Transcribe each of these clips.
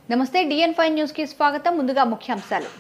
నమస్తే డిఎన్ five news కి స్వాగతం ముందుగా ముఖ్యాంశాలు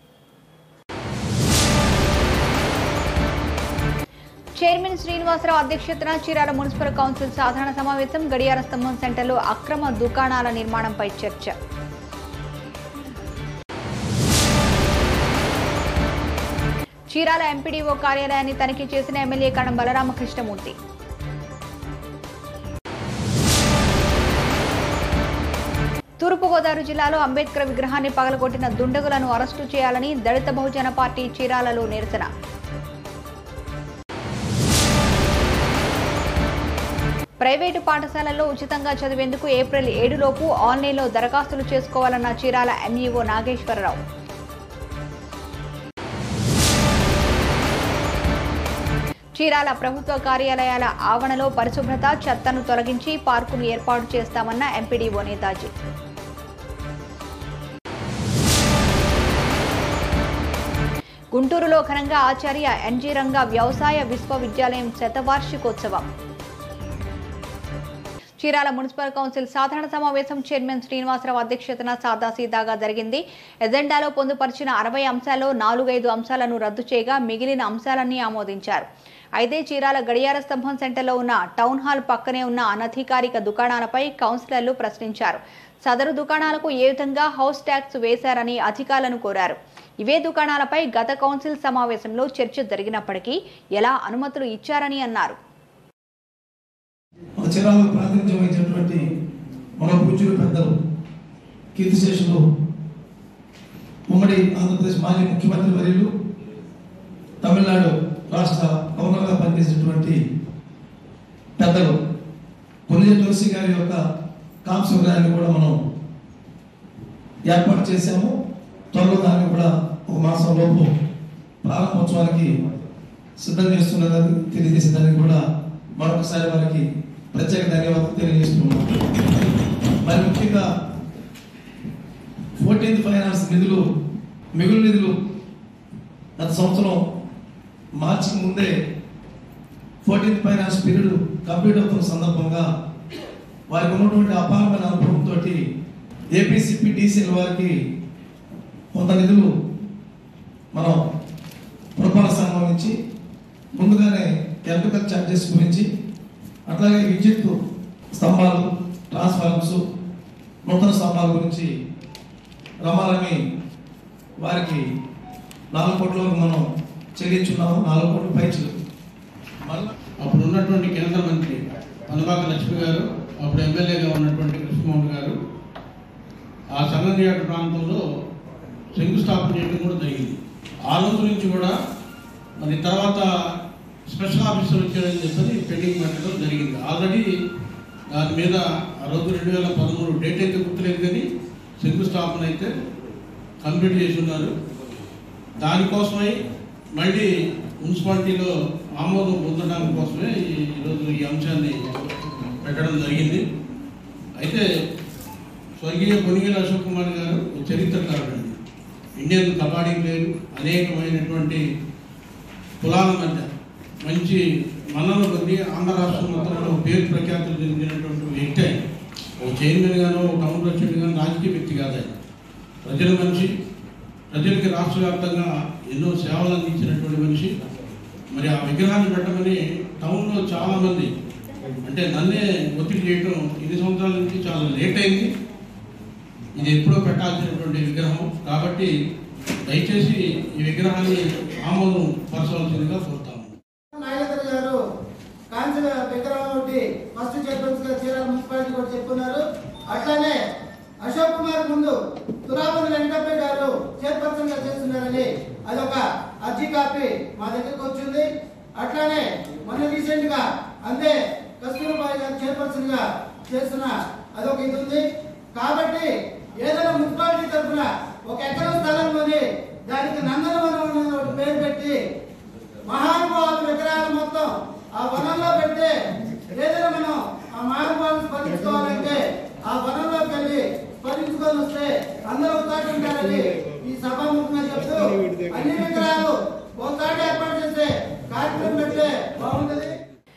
చైర్మన్ శ్రీనివాసరావు అధ్యక్షతన చీరాల మున్సిపల్ కౌన్సిల్ సాధారణ సమావేశం గడియార స్తంభం సెంటర్లో అక్రమ దుకాణాల నిర్మాణంపై చర్చ చీరాల ఎంపీడీఓ కార్యాలయాన్ని తనిఖీ చేసిన ఎమ్మెల్యే కణం బలరామకృష్ణమూర్తి తూర్పుగోదావరి జిల్లాలో అంబేద్కర్ విగ్రహాన్ని పగలగొట్టిన దుండగులను అరెస్టు చేయాలని దళిత బహుజన పార్టీ చీరాలలో నిరసన ప్రైవేటు పాఠశాలల్లో ఉచితంగా చదివేందుకు ఏప్రిల్ ఏడులోపు ఆన్లైన్లో దరఖాస్తులు చేసుకోవాలన్న చీరాల ఎంఈఓ నాగేశ్వరరావు చీరాల ప్రభుత్వ కార్యాలయాల ఆవరణలో పరిశుభ్రత చెత్తను తొలగించి పార్కును ఏర్పాటు చేస్తామన్న ఎంపీడీఓ నేతాజీ గుంటూరులో ఘనంగా ఆచార్య ఎన్జీ రంగా వ్యవసాయ విశ్వవిద్యాలయం శతవార్షికోత్సవం చీరాల మున్సిపల్ కౌన్సిల్ సాధారణ సమావేశం చైర్మన్ శ్రీనివాసరావు అధ్యక్షతన సాదాసీదాగా జరిగింది ఎజెండాలో పొందుపరిచిన అరవై అంశాల్లో నాలుగైదు అంశాలను రద్దు చేయగా మిగిలిన అంశాలన్నీ ఆమోదించారు అయితే చీరాల గడియార స్తంభం సెంటర్లో ఉన్న టౌన్ హాల్ పక్కనే ఉన్న అనధికారిక దుకాణాలపై కౌన్సిలర్లు ప్రశ్నించారు సదరు దుకాణాలకు ఏ విధంగా హౌస్ ట్యాక్స్ వేశారని అధికారులను కోరారు ఇవే దుకాణాలపై గత కౌన్సిల్ సమావేశంలో చర్చ జరిగినప్పటికీ ఎలా అనుమతులు ఇచ్చారని అన్నారు మన చీరాలకు ప్రాతినిధ్యం వహించినటువంటి మన పూజ్యులు పెద్దలు కీర్తిశేషులు ఉమ్మడి ఆంధ్రప్రదేశ్ మాజీ ముఖ్యమంత్రి వర్యులు తమిళనాడు రాష్ట్ర గవర్నర్గా పనిచేసినటువంటి పెద్దలు కొల్లియ తులసి గారి యొక్క కాంస్య విగ్రహాన్ని కూడా మనం ఏర్పాటు చేశాము త్వరలో దాన్ని కూడా ఒక మాసం లోపు ప్రారంభోత్సవానికి సిద్ధం చేస్తున్నదని తెలియజేసేదానికి కూడా మరొకసారి వారికి ప్రత్యేక ధన్యవాదాలు తెలియజేస్తున్నాం మరి ముఖ్యంగా ఫోర్టీన్త్ ఫైనాన్స్ నిధులు మిగులు నిధులు గత సంవత్సరం మార్చికి ముందే ఫోర్టీన్త్ ఫైనాన్స్ పీరియడ్ కంప్లీట్ అవుతున్న సందర్భంగా వారికి ఉన్నటువంటి అపారమైన అనుభవంతో ఏపీసీపీ డీసీఎల్ వారికి కొంత నిధులు మనం పురపాలక సంఘం నుంచి ముందుగానే ఎలక్ట్రికల్ ఛార్జెస్ గురించి అట్లాగే విద్యుత్ స్తంభాలు ట్రాన్స్ఫార్మర్స్ నూతన స్తంభాల గురించి రమాలని వారికి నాలుగు కోట్ల వరకు మనం చెల్లించున్నాము నాలుగు కోట్ల పైచలు మళ్ళీ అప్పుడు ఉన్నటువంటి కేంద్ర మంత్రి పనబాక లక్ష్మి గారు అప్పుడు ఎమ్మెల్యేగా ఉన్నటువంటి కృష్ణమోహన్ గారు ఆ సంగనియాట ప్రాంతంలో శంకుస్థాపన చేయడం కూడా జరిగింది ఆ రోజు నుంచి కూడా మరి తర్వాత స్పెషల్ ఆఫీసర్ వచ్చారని చెప్పని పెండింగ్ పెట్టడం జరిగింది ఆల్రెడీ దాని మీద ఆ రోజు రెండు వేల పదమూడు డేట్ అయితే గుర్తులేదు కానీ శంకుస్థాపన అయితే కంప్లీట్ చేసి ఉన్నారు దానికోసమై మళ్ళీ మున్సిపాలిటీలో ఆమోదం పొందడానికి కోసమే ఈ- ఈరోజు ఈ అంశాన్ని పెట్టడం జరిగింది అయితే స్వర్గీయ పొనిగిల అశోక్ కుమార్ గారు ఒక చరిత్రకారుడు ఇండియన్ కబడ్డీ ప్లేయర్ అనేకమైనటువంటి కులాల మధ్య మంచి మన్నలు పొంది ఆంధ్ర రాష్ట్రం మొత్తంలో పేరు ప్రఖ్యాతులు చెందినటువంటి వ్యక్తి ఆయన. ఒక చైర్మన్ గానో ఒక టౌన్ ప్రెసిడెంట్ గానో రాజకీయ వ్యక్తి కాదు ఆయన ప్రజల మనిషి ప్రజలకి రాష్ట్ర వ్యాప్తంగా ఎన్నో సేవలు అందించినటువంటి మనిషి మరి ఆ విగ్రహాన్ని పెట్టమని టౌన్లో చాలా మంది అంటే నన్నే ఒత్తిడి చేయడం ఇన్ని సంవత్సరాల నుంచి చాలా లేట్ అయింది ఇది ఎప్పుడో పెట్టాల్సినటువంటి విగ్రహం కాబట్టి దయచేసి ఈ విగ్రహాన్ని ఆమోదం పరచవలసిందిగా కోరుతాము నాగేంద్ర గారు కాంచన విగ్రహం ఒకటి ఫస్ట్ చైర్మన్స్ గా చీరాల మున్సిపాలిటీ కూడా చెప్పున్నారు అట్లానే అశోక్ కుమార్ ముందు తురాపతి వెంకటప్ప గారు చైర్పర్సన్ గా చేస్తున్నారని అదొక అర్జీ కాపీ మా దగ్గరకు వచ్చింది అట్లానే మొన్న రీసెంట్ గా అందే కస్తూర్బాయి గారు చైర్పర్సన్ గా చేస్తున్న అదొక ఇది ఉంది కాబట్టి ఏదైనా మున్సిపాలిటీ తరఫున ఒక ఎకరం స్థలం కొని దానికి నందనవనం అనే ఒక పేరు పెట్టి మహానుభావుల విగ్రహాలు మొత్తం ఆ వనంలో పెడితే ఏదైనా మనం ఆ మహానుభావులు స్మరించుకోవాలంటే ఆ వనంలోకి వెళ్ళి స్మరించుకొని వస్తే అందరూ ఒకసారి ఉంటారని ఈ సభాముఖంగా చెప్తూ అన్ని విగ్రహాలు ఒకసారి ఏర్పాటు చేస్తే కార్యక్రమం పెడితే బాగుంటుంది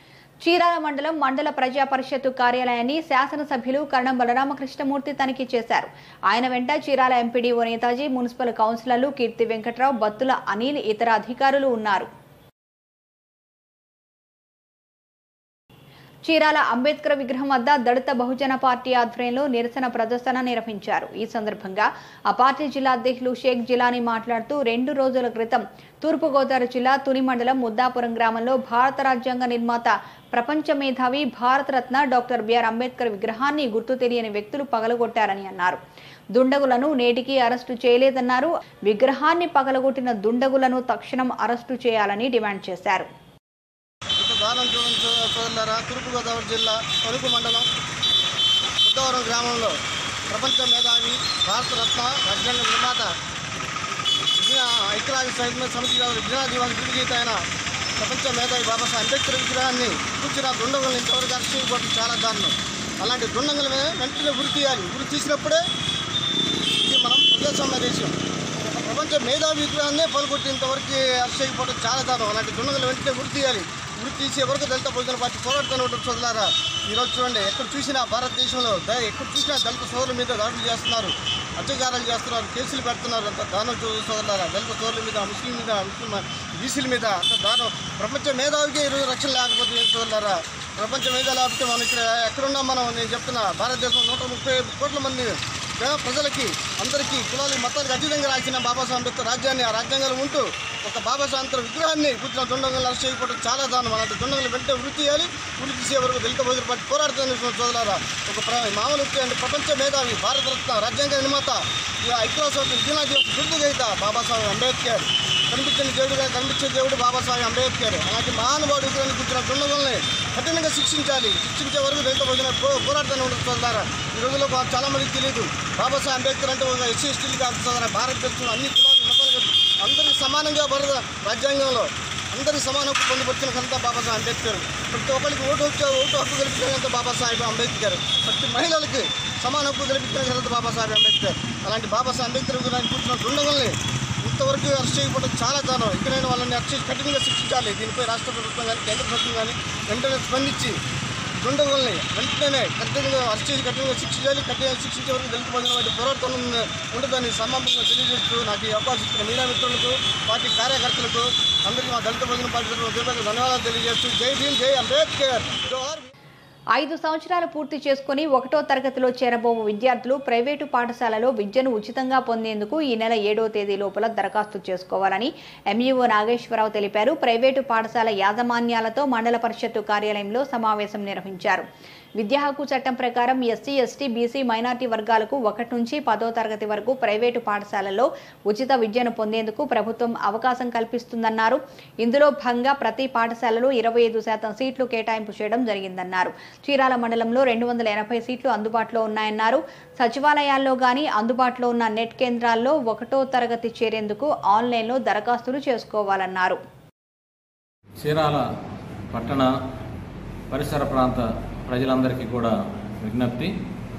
చీరాల మండలం మండల ప్రజా పరిషత్తు కార్యాలయాన్ని శాసనసభ్యులు కరణం బలరామకృష్ణమూర్తి తనిఖీ చేశారు ఆయన వెంట చీరాల ఎంపీడీఓ నేతాజీ మున్సిపల్ కౌన్సిలర్లు కీర్తి వెంకట్రావు బత్తుల అనిల్ ఇతర అధికారులు ఉన్నారు చీరాల అంబేద్కర్ విగ్రహం వద్ద దళిత బహుజన పార్టీ ఆధ్వర్యంలో నిరసన ప్రదర్శన నిర్వహించారు ఈ సందర్భంగా ఆ పార్టీ జిల్లా అధ్యక్షులు షేక్ జిలానీ మాట్లాడుతూ రెండు రోజుల క్రితం తూర్పుగోదావరి జిల్లా తుని మండలం ముద్దాపురం గ్రామంలో భారత రాజ్యాంగ నిర్మాత ప్రపంచ మేధావి భారతరత్న డాక్టర్ బిఆర్ అంబేద్కర్ విగ్రహాన్ని గుర్తు తెలియని వ్యక్తులు పగలగొట్టారని అన్నారు దుండగులను నేటికి అరెస్టు చేయలేదన్నారు విగ్రహాన్ని పగలగొట్టిన దుండగులను తక్షణం అరెస్టు చేయాలని డిమాండ్ చేశారు ఇక దానం చూడండి సో- సోదరులారా తూర్పుగోదావరి జిల్లా తణుకు మండలం బుద్ధవరం గ్రామంలో ప్రపంచ మేధావి భారతరత్న రాజ్యాంగ నిర్మాత విజ్ఞా ఐక్యరాజ్య సైన్య సమితి గారు విజ్ఞానజీవానికి విడిగీత అయిన ప్రపంచ మేధావి బాబాసాహెబ్ అంబేద్కర్ విగ్రహాన్ని కూర్చున్న దుండగులను ఇంతవరకు అరెస్ట్ చేయకపోవడం చాలా దారుణం అలాంటి దుండగుల మీద వెంటనే గురి తీయాలి గురి తీసినప్పుడే ఇది మనం ప్రజాస్వామ్య దేశం ఒక ప్రపంచ మేధావి విగ్రహాన్ని పలుకొట్టేంతవరకు అరెస్ట్ చేయకపోవడం చాలా దారుణం అలాంటి దుండగులు వెంటనే గురి తీయాలి గురి తీసే వరకు దళిత భోజన పార్టీ పోరాడుతూనే ఉంటుంది సోదరులారా ఈరోజు చూడండి ఎక్కడ చూసినా భారతదేశంలో ద- ఎక్కడ చూసినా దళిత సోదరుల మీద దాడులు చేస్తున్నారు అత్యాచారాలు చేస్తున్నారు కేసులు పెడుతున్నారు అంత దారుణం చూ సోదరులారా దళిత సోదరుల మీద ముస్లిం మీద ముస్లిం బీసీల మీద అంత దారుణం ప్రపంచ మేధావికి ఈరోజు రక్షణ లేకపోతే ఏం సోదరులారా ప్రపంచ మేధావి లేకపోతే మనం ఇక్కడ ఎక్కడున్నాం మనం నేను చెప్తున్నా భారతదేశం నూట ముప్పై కోట్ల మంది పేద ప్రజలకి అందరికీ కులాలు మతాలకు అతీతంగా రాసిన బాబాసాహెబ్ అంబేద్కర్ రాజ్యాన్ని ఆ రాజ్యాంగాలు ఉంటూ ఒక బాబాసాహెబ్ అంబేద్కర్ విగ్రహాన్ని కూర్చున్న దుండగులను అరెస్ట్ చేయకపోవడం చాలా దారుణం అలాంటి దుండగులు వెంటనే వృత్తి చేయాలి వృత్తి తీసే వరకు దళిత భోజన పార్టీ పోరాడుతున్న సోదరులారా ఒక ప్ర- మామూలు వ్యక్తి అంటే ప్రపంచ మేధావి భారతరత్న రాజ్యాంగ నిర్మాత ఈ ఐక్యరాజ్య విజ్ఞాన బిరుదుగైత బాబాసాహెబ్ అంబేద్కర్ కనిపించని దేవుడుగా కనిపించే దేవుడు బాబాసాహెబ్ అంబేద్కర్ అలాంటి మహానుభావుడు విగ్రహాన్ని కూర్చున్న దుండగుల్ని కఠినంగా శిక్షించాలి శిక్షించే వరకు దళిత భోజన పోరాడుతూనే ఉంటుంది సోదరులారా ఈ రోజుల్లో బా- చాలా మందికి తెలియదు బాబాసాహెబ్ అంబేద్కర్ అంటే ఒక ఎస్సీ ఎస్టీలు కాదు సోదరా భారతదేశంలో అన్ని కులాలు మతాలు అందరికీ సమానంగా భారత రాజ్యాంగంలో అందరి సమాన హక్కు పొందుపరిచిన ఘనత బాబాసాహెబ్ అంబేద్కర్ ప్రతి ఒక్కరికి ఓటు వచ్చే ఓటు హక్కు కల్పించిన ఘనత బాబాసాహెబ్ అంబేద్కర్ ప్రతి మహిళలకి సమాన హక్కు కల్పించిన ఘనత బాబాసాహెబ్ అంబేద్కర్ అలాంటి బాబాసాహెబ్ అంబేద్కర్ గురించి కూర్చున్న దుండగుల్ని ఇంతవరకు అరెస్ట్ చేయకపోవడం చాలా దారుణం ఇక్కడైనా వాళ్ళని అరెస్ట్ చేసి కఠినంగా శిక్షించాలి దీనిపై రాష్ట్ర ప్రభుత్వం కానీ కేంద్ర ప్రభుత్వం కానీ వెంటనే స్పందించి దుండగుల్ని వెంటనే కఠినంగా అరెస్ట్ చేసి కఠినంగా శిక్షించాలి కఠినంగా శిక్షించే వరకు దళిత భోజనం వాటి పోరాటం ఉంటుందని సమాపంగా తెలియజేస్తూ నాకు ఈ అవకాశం ఇచ్చిన మీడియా మిత్రులకు పార్టీ కార్యకర్తలకు అందరికీ మా దళిత భోజన పార్టీ తరఫున హృదయపూర్వక ధన్యవాదాలు తెలియజేస్తూ జై భీమ్ జై అంబేద్కర్ జోహార్ ఐదు సంవత్సరాలు పూర్తి చేసుకుని ఒకటో తరగతిలో చేరబోవు విద్యార్థులు ప్రైవేటు పాఠశాలలో విద్యను ఉచితంగా పొందేందుకు ఈ నెల ఏడో తేదీ లోపల దరఖాస్తు చేసుకోవాలని ఎంఈఓ నాగేశ్వరరావు తెలిపారు ప్రైవేటు పాఠశాల యాజమాన్యాలతో మండల పరిషత్తు కార్యాలయంలో సమావేశం నిర్వహించారు విద్యా హక్కు చట్టం ప్రకారం ఎస్సీ ఎస్టీ బీసీ మైనార్టీ వర్గాలకు ఒకటి నుంచి పదో తరగతి వరకు ప్రైవేటు పాఠశాలల్లో ఉచిత విద్యను పొందేందుకు ప్రభుత్వం అవకాశం కల్పిస్తుందన్నారు ఇందులో భాగంగా ప్రతి పాఠశాలలో ఇరవై ఐదు శాతం సీట్లు కేటాయింపు చేయడం జరిగిందన్నారు చీరాల మండలంలో రెండు వందల ఎనభై సీట్లు అందుబాటులో ఉన్నాయన్నారు సచివాలయాల్లో గాని అందుబాటులో ఉన్న నెట్ కేంద్రాల్లో ఒకటో తరగతి చేరేందుకు ఆన్లైన్లో దరఖాస్తులు చేసుకోవాలన్నారు చీరాల పట్టణ పరిసర ప్రాంత ప్రజలందరికీ కూడా విజ్ఞప్తి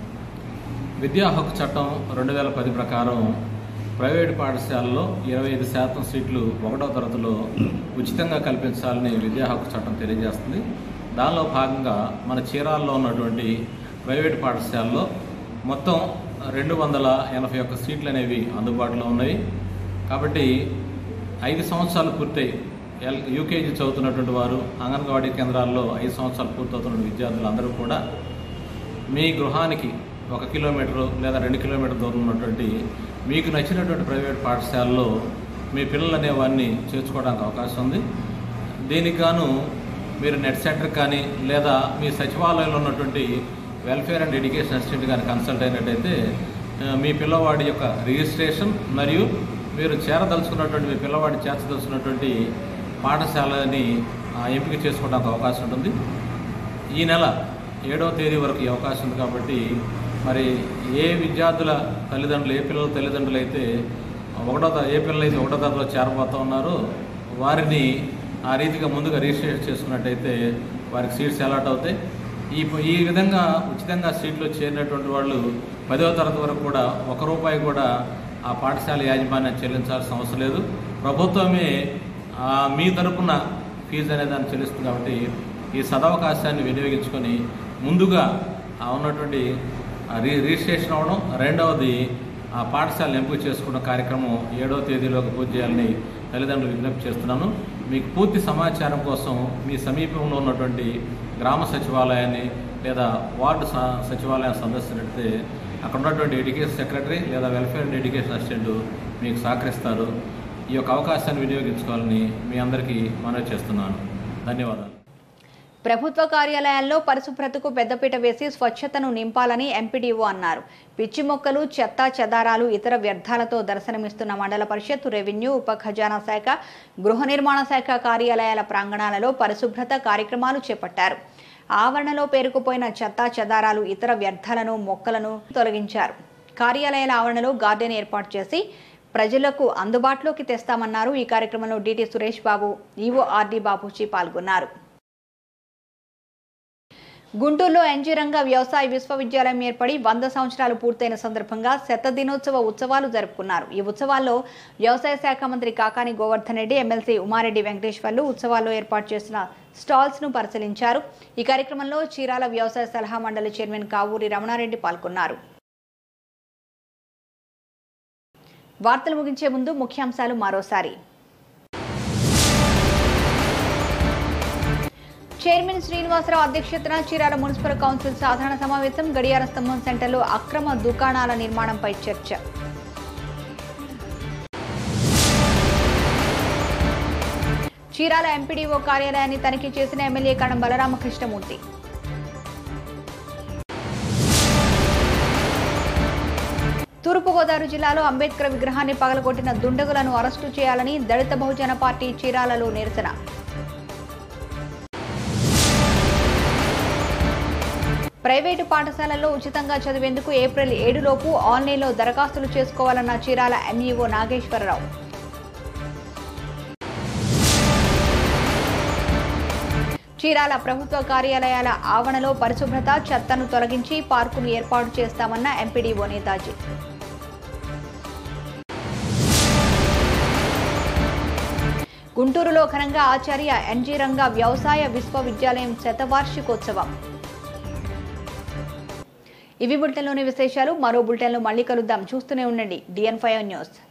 విద్యా హక్కు చట్టం రెండు వేల పది ప్రకారం ప్రైవేటు పాఠశాలలో ఇరవై ఐదు శాతం సీట్లు ఒకటో తరగతిలో ఉచితంగా కల్పించాలని విద్యా హక్కు చట్టం తెలియజేస్తుంది దానిలో భాగంగా మన చీరాల్లో ఉన్నటువంటి ప్రైవేటు పాఠశాలలో మొత్తం రెండు వందల ఎనభై ఒక్క సీట్లు అనేవి అందుబాటులో ఉన్నాయి కాబట్టి ఐదు సంవత్సరాలు పూర్తయి ఎల్ యూకేజీ చదువుతున్నటువంటి వారు అంగన్వాడీ కేంద్రాల్లో ఐదు సంవత్సరాలు పూర్తవుతున్న విద్యార్థులు అందరూ కూడా మీ గృహానికి ఒక కిలోమీటరు లేదా రెండు కిలోమీటర్ దూరం ఉన్నటువంటి మీకు నచ్చినటువంటి ప్రైవేట్ పాఠశాలలో మీ పిల్లలు అనేవాడిని చేర్చుకోవడానికి అవకాశం ఉంది దీనికి గాను మీరు నెట్ సెంటర్ కానీ లేదా మీ సచివాలయంలో ఉన్నటువంటి వెల్ఫేర్ అండ్ ఎడ్యుకేషన్ అసిస్టెంట్ కానీ కన్సల్ట్ అయినట్టయితే ఆ, మీ పిల్లవాడి యొక్క రిజిస్ట్రేషన్ మరియు మీరు చేరదలుచుకున్నటువంటి మీ పిల్లవాడిని చేర్చదలుచుకున్నటువంటి పాఠశాలని ఆ, ఎంపిక చేసుకోవడానికి అవకాశం ఉంటుంది ఈ నెల ఏడవ తేదీ వరకు ఈ అవకాశం ఉంది కాబట్టి మరి ఏ విద్యార్థుల తల్లిదండ్రులు ఏ పిల్లల తల్లిదండ్రులు అయితే ఒకటో త- ఏ పిల్లలు అయితే ఒకటో తరగతిలో చేరబోతూ ఉన్నారో వారిని ఆ రీతిగా ముందుగా రిజిస్ట్రేషన్ చేసుకున్నట్టయితే వారికి సీట్స్ అలాట్ అవుతాయి ఈ ఈ విధంగా ఉచితంగా సీట్లు చేరినటువంటి వాళ్ళు పదవ తరగతి వరకు కూడా ఒక రూపాయి కూడా ఆ పాఠశాల యాజమాన్యం చెల్లించాల్సిన అవసరం లేదు ప్రభుత్వమే ఆ, మీ తరపున ఫీజు అనే దాన్ని చెల్లిస్తుంది కాబట్టి ఈ సదవకాశాన్ని వినియోగించుకొని ముందుగా ఆ ఉన్నటువంటి ఆ రీ రిజిస్ట్రేషన్ అవ్వడం రెండవది ఆ పాఠశాలను ఎంపిక చేసుకున్న కార్యక్రమం ఏడవ తేదీలోకి పూర్తి చేయాలని తల్లిదండ్రులు విజ్ఞప్తి చేస్తున్నాను మీకు పూర్తి సమాచారం కోసం మీ సమీపంలో ఉన్నటువంటి గ్రామ సచివాలయాన్ని లేదా వార్డు స- సచివాలయాన్ని సందర్శించినట్లయితే అక్కడ ఉన్నటువంటి ఎడ్యుకేషన్ సెక్రటరీ లేదా వెల్ఫేర్ అండ్ ఎడ్యుకేషన్ అసిస్టెంట్ మీకు సహకరిస్తారు ఈ యొక్క అవకాశాన్ని వినియోగించుకోవాలని మీ అందరికీ మనవి చేస్తున్నాను ధన్యవాదాలు ప్రభుత్వ కార్యాలయాల్లో పరిశుభ్రతకు పెద్దపీట వేసి స్వచ్ఛతను నింపాలని ఎంపీడీఓ అన్నారు పిచ్చి మొక్కలు చెత్త చెదారాలు ఇతర వ్యర్థాలతో దర్శనమిస్తున్న మండల పరిషత్ రెవెన్యూ ఉప ఖజానా శాఖ గృహ నిర్మాణ శాఖ కార్యాలయాల ప్రాంగణాలలో పరిశుభ్రత కార్యక్రమాలు చేపట్టారు ఆవరణలో పేరుకుపోయిన చెత్త చెదారాలు ఇతర వ్యర్థాలను మొక్కలను తొలగించారు కార్యాలయాల ఆవరణలో గార్డెన్ ఏర్పాటు చేసి ప్రజలకు అందుబాటులోకి తెస్తామన్నారు ఈ కార్యక్రమంలో DT Suresh Babu EO RD Babuji పాల్గొన్నారు గుంటూరులో ఎన్జీ రంగ వ్యవసాయ విశ్వవిద్యాలయం ఏర్పడి వంద సంవత్సరాలు పూర్తయిన సందర్భంగా శత దినోత్సవ ఉత్సవాలు జరుపుకున్నారు ఈ ఉత్సవాల్లో వ్యవసాయ శాఖ మంత్రి కాకాని గోవర్ధన్ రెడ్డి ఎమ్మెల్సీ ఉమారెడ్డి వెంకటేశ్వర్లు ఉత్సవాల్లో ఏర్పాటు చేసిన స్టాల్స్ ను పరిశీలించారు ఈ కార్యక్రమంలో చీరాల వ్యవసాయ సలహా మండలి చైర్మన్ కావూరి రమణారెడ్డి పాల్గొన్నారు వార్తలు ముగించే ముందు ముఖ్యాంశాలు మరోసారి చైర్మన్ శ్రీనివాసరావు అధ్యక్షతన చీరాల మున్సిపల్ కౌన్సిల్ సాధారణ సమావేశం గడియార స్తంభం సెంటర్లో అక్రమ దుకాణాల నిర్మాణంపై చర్చ చీరాల ఎంపీడీఓ కార్యాలయాన్ని తనిఖీ చేసిన ఎమ్మెల్యే కణం బలరామకృష్ణమూర్తి తూర్పుగోదావరి జిల్లాలో అంబేద్కర్ విగ్రహాన్ని పగలగొట్టిన దుండగులను అరెస్టు చేయాలని దళిత బహుజన పార్టీ చీరాలలో నిరసన ప్రైవేటు పాఠశాలల్లో ఉచితంగా చదివేందుకు ఏప్రిల్ ఏడులోపు ఆన్లైన్లో దరఖాస్తులు చేసుకోవాలన్న చీరాల ఎంఈఓ నాగేశ్వరరావు చీరాల ప్రభుత్వ కార్యాలయాల ఆవరణలో పరిశుభ్రత చెత్తను తొలగించి పార్కును ఏర్పాటు చేస్తామన్న ఎంపీడీఓ నేతాజీ గుంటూరులో ఘనంగా ఆచార్య ఎన్జీ రంగా వ్యవసాయ విశ్వవిద్యాలయం శతవార్షికోత్సవం ఇవి బులెటిన్లోని విశేషాలు మరో బులెటిన్లో మళ్ళీ కలుద్దాం చూస్తూనే ఉండండి డిఎన్ ఫైవ్ న్యూస్